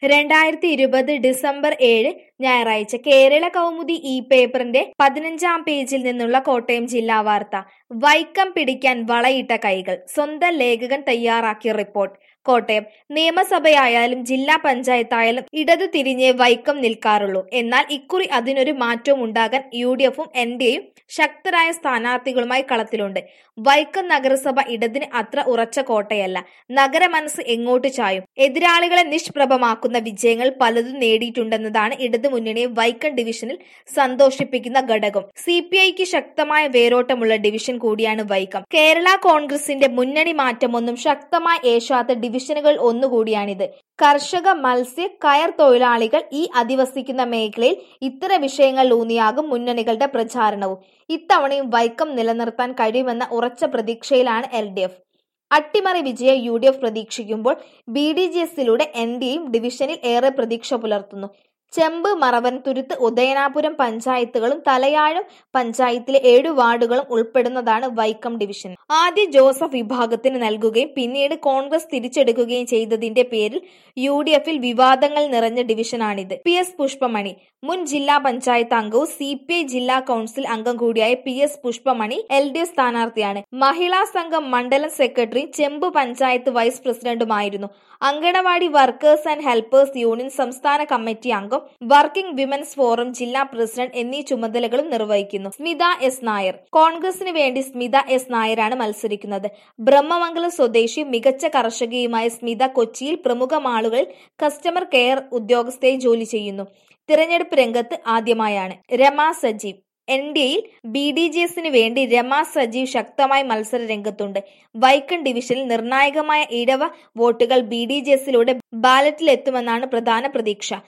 രണ്ടായിരത്തി ഇരുപത് ഡിസംബർ ഏഴ് ഞായറാഴ്ച കേരള കൗമുദി ഈ പേപ്പറിന്റെ പതിനഞ്ചാം പേജിൽ നിന്നുള്ള കോട്ടയം ജില്ലാ വാർത്ത വൈക്കം പിടിക്കാൻ വളയിട്ട കൈകൾ സ്വന്തം ലേഖകൻ തയ്യാറാക്കിയ റിപ്പോർട്ട് കോട്ടയം നിയമസഭയായാലും ജില്ലാ പഞ്ചായത്തായാലും ഇടതു തിരിഞ്ഞേ വൈക്കം നിൽക്കാറുള്ളൂ എന്നാൽ ഇക്കുറി അതിനൊരു മാറ്റവും ഉണ്ടാകാൻ യു ഡി എഫും എൻ ഡി എയും ശക്തരായ സ്ഥാനാർത്ഥികളുമായി കളത്തിലുണ്ട് വൈക്കം നഗരസഭ ഇടതിന് അത്ര ഉറച്ച കോട്ടയല്ല നഗരമനസ് എങ്ങോട്ട് ചായും എതിരാളികളെ നിഷ്പ്രഭമാക്കുന്ന വിജയങ്ങൾ പലതും നേടിയിട്ടുണ്ടെന്നതാണ് ഇടതു മുന്നണിയെ വൈക്കം ഡിവിഷനിൽ സന്തോഷിപ്പിക്കുന്ന ഘടകം സി പി ഐക്ക് ശക്തമായ വേരോട്ടമുള്ള ഡിവിഷൻ കൂടിയാണ് വൈക്കം കേരള കോൺഗ്രസിന്റെ മുന്നണി മാറ്റമൊന്നും ശക്തമായി ഏശാത്ത ഡിവിഷനുകൾ ഒന്നുകൂടിയാണിത് കർഷക മത്സ്യ കയർ തൊഴിലാളികൾ ഈ അധിവസിക്കുന്ന മേഖലയിൽ ഇത്തരം വിഷയങ്ങൾ ഊന്നിയാകും മുന്നണികളുടെ പ്രചാരണവും ഇത്തവണയും വൈക്കം നിലനിർത്താൻ കഴിയുമെന്ന ഉറച്ച പ്രതീക്ഷയിലാണ് എൽ ഡി എഫ് അട്ടിമറി വിജയം യു ഡി എഫ് പ്രതീക്ഷിക്കുമ്പോൾ ബി ഡി ജി എസിലൂടെ എൻ ഡി എയും ഡിവിഷനിൽ ഏറെ പ്രതീക്ഷ പുലർത്തുന്നു ചെമ്പ് മറവൻ തുരുത്ത് ഉദയനാപുരം പഞ്ചായത്തുകളും തലയാഴം പഞ്ചായത്തിലെ ഏഴു വാർഡുകളും ഉൾപ്പെടുന്നതാണ് വൈക്കം ഡിവിഷൻ ആദ്യ ജോസഫ് വിഭാഗത്തിന് നൽകുകയും പിന്നീട് കോൺഗ്രസ് തിരിച്ചെടുക്കുകയും ചെയ്തതിന്റെ പേരിൽ യു ഡി എഫിൽ വിവാദങ്ങൾ നിറഞ്ഞ ഡിവിഷനാണിത് പി എസ് പുഷ്പമണി മുൻ ജില്ലാ പഞ്ചായത്ത് അംഗവും സി പി ഐ ജില്ലാ കൌൺസിൽ അംഗം കൂടിയായ P S Pushpamani L D F സ്ഥാനാർത്ഥിയാണ് മഹിളാ സംഘം മണ്ഡലം സെക്രട്ടറി ചെമ്പ് പഞ്ചായത്ത് വൈസ് പ്രസിഡന്റുമായിരുന്നു anganwadi workers and helpers union സംസ്ഥാന കമ്മിറ്റി അംഗം വർക്കിംഗ് വിമൻസ് ഫോറം ജില്ലാ പ്രസിഡന്റ് എന്നീ ചുമതലകളും നിർവഹിക്കുന്നു സ്മിത എസ് നായർ കോൺഗ്രസിന് വേണ്ടി സ്മിത എസ് നായരാണ് മത്സരിക്കുന്നത് ബ്രഹ്മമംഗലം സ്വദേശി മികച്ച കർഷകയുമായ സ്മിത കൊച്ചിയിൽ പ്രമുഖ മാളുകളിൽ കസ്റ്റമർ കെയർ ഉദ്യോഗസ്ഥയായി ജോലി ചെയ്യുന്നു തിരഞ്ഞെടുപ്പ് രംഗത്ത് ആദ്യമായാണ് രമ സജീവ് എൻ ഡി എയിൽ ബി ഡി ജി എസിന് വേണ്ടി രമ സജീവ് ശക്തമായ മത്സര രംഗത്തുണ്ട് വൈക്കൺ ഡിവിഷനിൽ നിർണായകമായ ഇടവ വോട്ടുകൾ ബി ഡി ജി എസിലൂടെ ബാലറ്റിലെത്തുമെന്നാണ് പ്രധാന പ്രതീക്ഷ